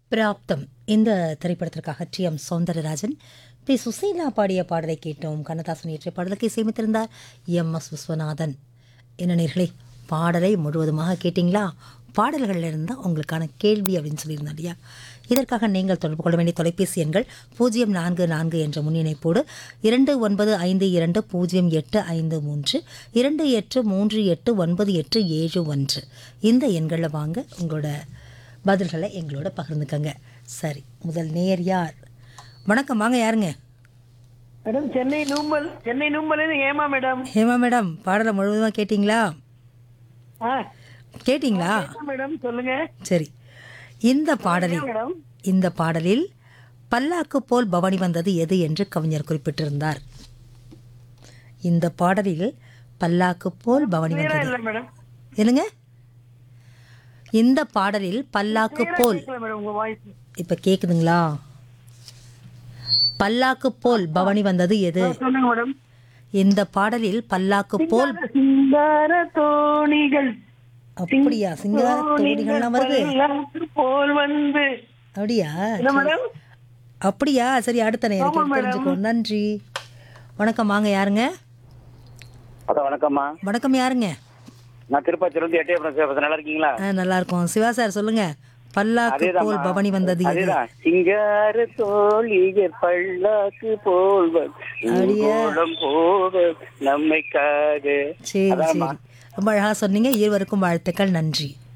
பிராப்தம் இந்த திரைப்படத்திற்காக T M Soundararajan P Susheela பாடிய பாடலை கேட்டோம் கண்ணதாசன் இயற்றிய பாடலுக்கு இசையமைத்திருந்தார் எம் எஸ் விஸ்வநாதன் என்ன நேர்களே பாடலை முழுவதுமாக கேட்டிங்களா பாடல்களில் இருந்தால் உங்களுக்கான கேள்வி அப்படின்னு சொல்லியிருந்தோம் இல்லையா இதற்காக நீங்கள் தொடர்பு கொள்ள வேண்டிய தொலைபேசி எண்கள் பூஜ்ஜியம் நான்கு நான்கு என்ற முன்னிணைப்போடு இரண்டு ஒன்பது ஐந்து இரண்டு பூஜ்ஜியம் எட்டு ஐந்து மூன்று இரண்டு எட்டு மூன்று எட்டு ஒன்பது எட்டு ஏழு ஒன்று இந்த எண்களில் வாங்க உங்களோட பதில்களை எங்களோட பகிர்ந்துக்கங்க சரி முதல் நேர் யார் வணக்கம் வாங்க யாருங்க மேடம் சென்னை நூம்பல் சென்னை நூம்பல் ஏமா மேடம் ஹேமா மேடம் பாடலை முழுவதுமாக கேட்டிங்களா ஆ கேட்டிங்களா கேட்டேன் மேடம் சொல்லுங்க சரி இந்த பாடலில் மேடம் இந்த பாடலில் பல்லாக்கு போல் பவனி வந்தது எது என்று கவிஞர் குறிப்பிட்டிருந்தார் இந்த பாடலில் பல்லாக்கு போல் பவனி கிளியரா வந்தது இல்ல மேடம் என்னங்க இந்த பாடலில் பல்லாக்கு போல் கேட்கல மேடம் உங்க வாய்ஸ் இப்ப கேக்குதுங்களா பல்லாக்கு போல் பவனி வந்தது எது சொல்லுங்க மேடம் இந்த பாடலில் பல்லாக்கு போல் சிங்கார தோணிகள் அப்படியா சிங்கார தோடிகள்லாம் வருது பல்லாக்கு போல் வந்து அப்படியா என்ன மேடம் அப்படியா சரி அடுத்த நேரம் தெரிஞ்சுக்கோ நன்றி வணக்கம் வாங்க யாருங்க அதான் வணக்கம்மா வணக்கம் யாருங்க நான் திருப்பதியிலிருந்து எட்டயபுரம் சேவசம் நல்லா இருக்கீங்களா ஆ, நல்லா இருக்கோம் சிவா சார் சொல்லுங்க பல்லாக்கு போல் பவனி வந்தது எது அதேதான் சிங்கார தோழியர் பல்லாக்கு போல்வர் அப்படியா? ஊர்வலம் போவர் நம்மைக்காக சரி சரி ரொம்ப அழகா சொன்னீங்க இருவருக்கும் வாழ்த்துக்கள் நன்றி